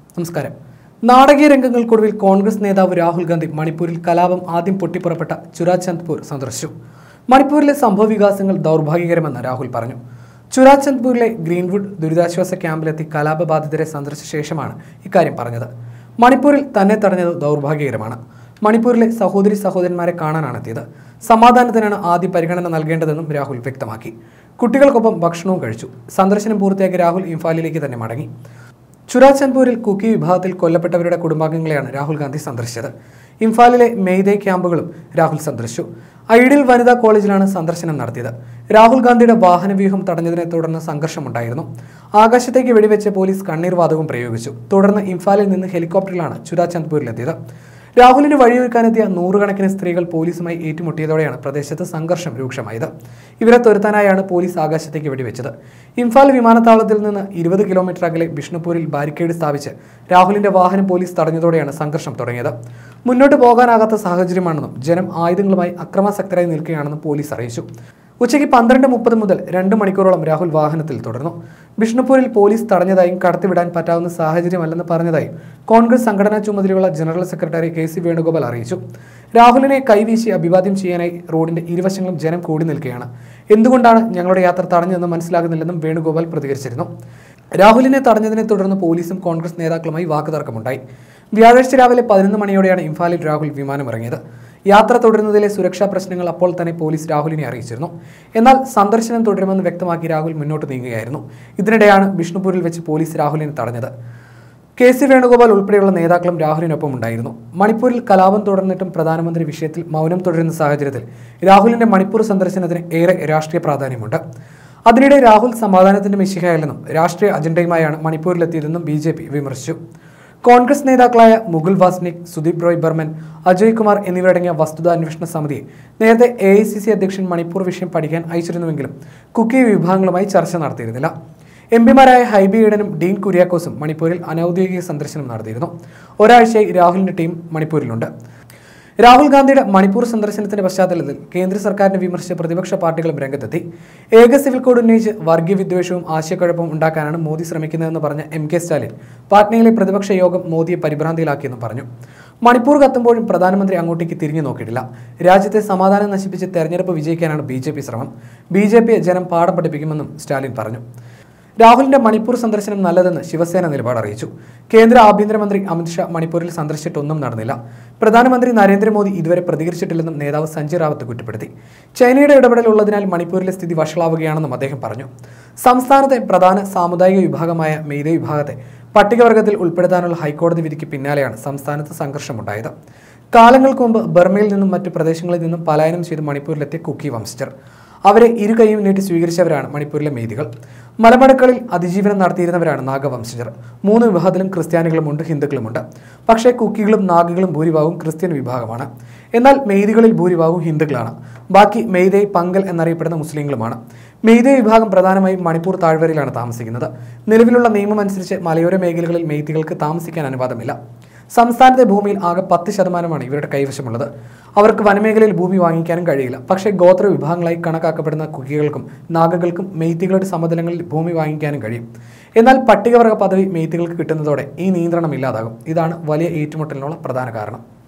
നമസ്കാരം നാടകീയ രംഗങ്ങൾക്കൊടുവിൽ കോൺഗ്രസ് നേതാവ് രാഹുൽ ഗാന്ധി മണിപ്പൂരിൽ കലാപം ആദ്യം പൊട്ടിപ്പുറപ്പെട്ട ചുരാചന്ദ്പൂർ സന്ദർശിച്ചു മണിപ്പൂരിലെ സംഭവ വികാസങ്ങൾ ദൗർഭാഗ്യകരമെന്ന് രാഹുൽ പറഞ്ഞു ചുരാചന്ദ്പൂരിലെ ഗ്രീൻവുഡ് ദുരിതാശ്വാസ ക്യാമ്പിലെത്തി കലാപബാധിതരെ സന്ദർശിച്ച ശേഷമാണ് ഇക്കാര്യം പറഞ്ഞത് മണിപ്പൂരിൽ തന്നെ തടഞ്ഞത് ദൗർഭാഗ്യകരമാണ് മണിപ്പൂരിലെ സഹോദരി സഹോദരന്മാരെ കാണാനാണ് എത്തിയത് സമാധാനത്തിനാണ് ആദ്യ പരിഗണന നൽകേണ്ടതെന്നും രാഹുൽ വ്യക്തമാക്കി കുട്ടികൾക്കൊപ്പം ഭക്ഷണവും കഴിച്ചു സന്ദർശനം പൂർത്തിയാക്കി രാഹുൽ ഇംഫാലിലേക്ക് തന്നെ മടങ്ങി ചുരാചന്ദ്പൂരിൽ കുക്കി വിഭാഗത്തിൽ കൊല്ലപ്പെട്ടവരുടെ കുടുംബാംഗങ്ങളെയാണ് രാഹുൽ ഗാന്ധി സന്ദർശിച്ചത് ഇംഫാലിലെ മെയ്തേ ക്യാമ്പുകളും രാഹുൽ സന്ദർശിച്ചു ഐഡിൽ വനിതാ കോളേജിലാണ് സന്ദർശനം നടത്തിയത് രാഹുൽ ഗാന്ധിയുടെ വാഹനവ്യൂഹം തടഞ്ഞതിനെ തുടർന്ന് സംഘർഷമുണ്ടായിരുന്നു ആകാശത്തേക്ക് വെടിവെച്ച് പോലീസ് കണ്ണീർ വാതകവും പ്രയോഗിച്ചു തുടർന്ന് ഇംഫാലിൽ നിന്ന് ഹെലികോപ്റ്ററിലാണ് ചുരാചന്ദ്പൂരിലെത്തിയത് രാഹുലിന് വഴിയൊരുക്കാനെത്തിയ നൂറുകണക്കിന് സ്ത്രീകൾ പോലീസുമായി ഏറ്റുമുട്ടിയതോടെയാണ് പ്രദേശത്ത് സംഘർഷം രൂക്ഷമായത് ഇവരെ തുരത്താനായാണ് പോലീസ് ആകാശത്തേക്ക് വെടിവെച്ചത് ഇംഫാൽ വിമാനത്താവളത്തിൽ നിന്ന് ഇരുപത് കിലോമീറ്റർ അകലെ ബിഷ്ണുപൂരിൽ ബാരിക്കേഡ് സ്ഥാപിച്ച് രാഹുലിന്റെ വാഹനം പോലീസ് തടഞ്ഞതോടെയാണ് സംഘർഷം തുടങ്ങിയത് മുന്നോട്ട് പോകാനാകാത്ത സാഹചര്യമാണെന്നും ജനം ആയുധങ്ങളുമായി അക്രമാസക്തരായി നിൽക്കുകയാണെന്നും പോലീസ് അറിയിച്ചു ഉച്ചയ്ക്ക് പന്ത്രണ്ട് മുപ്പത് മുതൽ രണ്ട് മണിക്കൂറോളം രാഹുൽ വാഹനത്തിൽ തുടർന്നു ബിഷ്ണുപൂരിൽ പോലീസ് തടഞ്ഞതായും കടത്തിവിടാൻ പറ്റാവുന്ന സാഹചര്യമല്ലെന്ന് പറഞ്ഞതായും കോൺഗ്രസ് സംഘടനാ ചുമതലയുള്ള general secretary K C Venugopal അറിയിച്ചു രാഹുലിനെ കൈവീശി അഭിവാദ്യം ചെയ്യാനായി റോഡിന്റെ ഇരുവശങ്ങളും ജനം കൂടി നിൽക്കുകയാണ് എന്തുകൊണ്ടാണ് ഞങ്ങളുടെ യാത്ര തടഞ്ഞതെന്ന് മനസ്സിലാകുന്നില്ലെന്നും വേണുഗോപാൽ പ്രതികരിച്ചിരുന്നു രാഹുലിനെ തടഞ്ഞതിനെ തുടർന്ന് പോലീസും കോൺഗ്രസ് നേതാക്കളുമായി വാക്കുതർക്കമുണ്ടായി വ്യാഴാഴ്ച രാവിലെ പതിനൊന്ന് മണിയോടെയാണ് ഇംഫാലിൽ രാഹുൽ വിമാനമിറങ്ങിയത് യാത്ര തുടരുന്നതിലെ സുരക്ഷാ പ്രശ്നങ്ങൾ അപ്പോൾ തന്നെ പോലീസ് രാഹുലിനെ അറിയിച്ചിരുന്നു എന്നാൽ സന്ദർശനം തുടരുമെന്ന് വ്യക്തമാക്കി രാഹുൽ മുന്നോട്ട് നീങ്ങുകയായിരുന്നു ഇതിനിടെയാണ് ബിഷ്ണുപൂരിൽ വെച്ച് പോലീസ് രാഹുലിനെ തടഞ്ഞത് കെ സി വേണുഗോപാൽ ഉൾപ്പെടെയുള്ള നേതാക്കളും രാഹുലിനൊപ്പം ഉണ്ടായിരുന്നു മണിപ്പൂരിൽ കലാപം തുടർന്നിട്ടും പ്രധാനമന്ത്രി വിഷയത്തിൽ മൗനം തുടരുന്ന സാഹചര്യത്തിൽ രാഹുലിന്റെ മണിപ്പൂർ സന്ദർശനത്തിന് ഏറെ രാഷ്ട്രീയ പ്രാധാന്യമുണ്ട് അതിനിടെ രാഹുൽ സമാധാനത്തിന്റെ മിശിഹയല്ലെന്നും രാഷ്ട്രീയ അജണ്ടയുമായാണ് മണിപ്പൂരിലെത്തിയതെന്നും ബി ജെ പി വിമർശിച്ചു കോൺഗ്രസ് നേതാക്കളായ മുകുൾ വാസ്നിക് സുദീപ് റോയ് ബർമൻ അജയ് കുമാർ എന്നിവരടങ്ങിയ വസ്തുതാന്വേഷണ സമിതിയെ നേരത്തെ എ ഐ സി സി അധ്യക്ഷൻ മണിപ്പൂർ വിഷയം പഠിക്കാൻ അയച്ചിരുന്നുവെങ്കിലും കുക്കി വിഭാഗങ്ങളുമായി ചർച്ച നടത്തിയിരുന്നില്ല എം പിമാരായ ഹൈബി ഈഡനും ഡീൻ കുര്യാക്കോസും മണിപ്പൂരിൽ അനൌദ്യോഗിക സന്ദർശനം നടത്തിയിരുന്നു ഒരാഴ്ചയായി രാഹുലിന്റെ ടീം മണിപ്പൂരിലുണ്ട് രാഹുൽ ഗാന്ധിയുടെ മണിപ്പൂർ സന്ദർശനത്തിന്റെ പശ്ചാത്തലത്തിൽ കേന്ദ്ര സർക്കാരിനെ വിമർശിച്ച പ്രതിപക്ഷ പാർട്ടികളും രംഗത്തെത്തി ഏക സിവിൽ കോഡ് ഉന്നയിച്ച് വർഗീയ വിദ്വേഷവും ആശയക്കുഴപ്പവും ഉണ്ടാക്കാനാണ് മോദി ശ്രമിക്കുന്നതെന്ന് പറഞ്ഞ എം കെ സ്റ്റാലിൻ പാറ്റ്നയിലെ പ്രതിപക്ഷ യോഗം മോദിയെ പരിഭ്രാന്തിയിലാക്കിയെന്നും പറഞ്ഞു മണിപ്പൂർ കത്തുമ്പോഴും പ്രധാനമന്ത്രി അങ്ങോട്ടേക്ക് തിരിഞ്ഞു നോക്കിയിട്ടില്ല രാജ്യത്തെ സമാധാനം നശിപ്പിച്ച് തെരഞ്ഞെടുപ്പ് വിജയിക്കാനാണ് ബി ജെ പി ശ്രമം ബി ജെ പിയെ ജനം പാഠം പഠിപ്പിക്കുമെന്നും സ്റ്റാലിൻ പറഞ്ഞു രാഹുലിന്റെ മണിപ്പൂർ സന്ദർശനം നല്ലതെന്ന് ശിവസേന നിലപാട് അറിയിച്ചു കേന്ദ്ര ആഭ്യന്തരമന്ത്രി അമിത്ഷാ മണിപ്പൂരിൽ സന്ദർശിച്ചിട്ടൊന്നും നടന്നില്ല പ്രധാനമന്ത്രി നരേന്ദ്രമോദി ഇതുവരെ പ്രതികരിച്ചിട്ടില്ലെന്നും നേതാവ് സഞ്ജയ് റാവത്ത് കുറ്റപ്പെടുത്തി ചൈനയുടെ ഇടപെടൽ ഉള്ളതിനാൽ മണിപ്പൂരിലെ സ്ഥിതി വഷളാവുകയാണെന്നും അദ്ദേഹം പറഞ്ഞു സംസ്ഥാനത്തെ പ്രധാന സാമുദായിക വിഭാഗമായ മെയ്തേ വിഭാഗത്തെ പട്ടികവർഗത്തിൽ ഉൾപ്പെടുത്താനുള്ള ഹൈക്കോടതി വിധിക്ക് പിന്നാലെയാണ് സംസ്ഥാനത്ത് സംഘർഷമുണ്ടായത് കാലങ്ങൾക്ക് മുമ്പ് ബർമയിൽ നിന്നും മറ്റു പ്രദേശങ്ങളിൽ നിന്നും പലായനം ചെയ്ത് മണിപ്പൂരിലെത്തിയ കുക്കി വംശജർ അവരെ ഇരു കൈയും നീട്ടി സ്വീകരിച്ചവരാണ് മണിപ്പൂരിലെ മെയ്തികൾ മലമടക്കളിൽ അതിജീവനം നടത്തിയിരുന്നവരാണ് നാഗവംശജർ മൂന്ന് വിഭാഗത്തിലും ക്രിസ്ത്യാനികളുമുണ്ട് ഹിന്ദുക്കളുമുണ്ട് പക്ഷേ കുക്കികളും നാഗകളും ഭൂരിഭാഗവും ക്രിസ്ത്യൻ വിഭാഗമാണ് എന്നാൽ മെയ്തികളിൽ ഭൂരിഭാഗവും ഹിന്ദുക്കളാണ് ബാക്കി മെയ്തേ പങ്കൽ എന്നറിയപ്പെടുന്ന മുസ്ലിങ്ങളുമാണ് മെയ്തേ വിഭാഗം പ്രധാനമായും മണിപ്പൂർ താഴ്വരയിലാണ് താമസിക്കുന്നത് നിലവിലുള്ള നിയമം അനുസരിച്ച് മലയോര മേഖലകളിൽ മെയ്തികൾക്ക് താമസിക്കാൻ അനുവാദമില്ല സംസ്ഥാനത്തെ ഭൂമിയിൽ ആകെ പത്ത് ശതമാനമാണ് ഇവരുടെ കൈവശമുള്ളത് അവർക്ക് വനമേഖലയിൽ ഭൂമി വാങ്ങിക്കാനും കഴിയില്ല പക്ഷേ ഗോത്ര വിഭാഗങ്ങളായി കണക്കാക്കപ്പെടുന്ന കുക്കികൾക്കും നാഗകൾക്കും മെയ്ത്തികളുടെ സമതലങ്ങളിൽ ഭൂമി വാങ്ങിക്കാനും കഴിയും എന്നാൽ പട്ടികവർഗ പദവി മെയ്ത്തികൾക്ക് കിട്ടുന്നതോടെ ഈ നിയന്ത്രണം ഇല്ലാതാകും ഇതാണ് വലിയ ഏറ്റുമുട്ടലിനുള്ള പ്രധാന കാരണം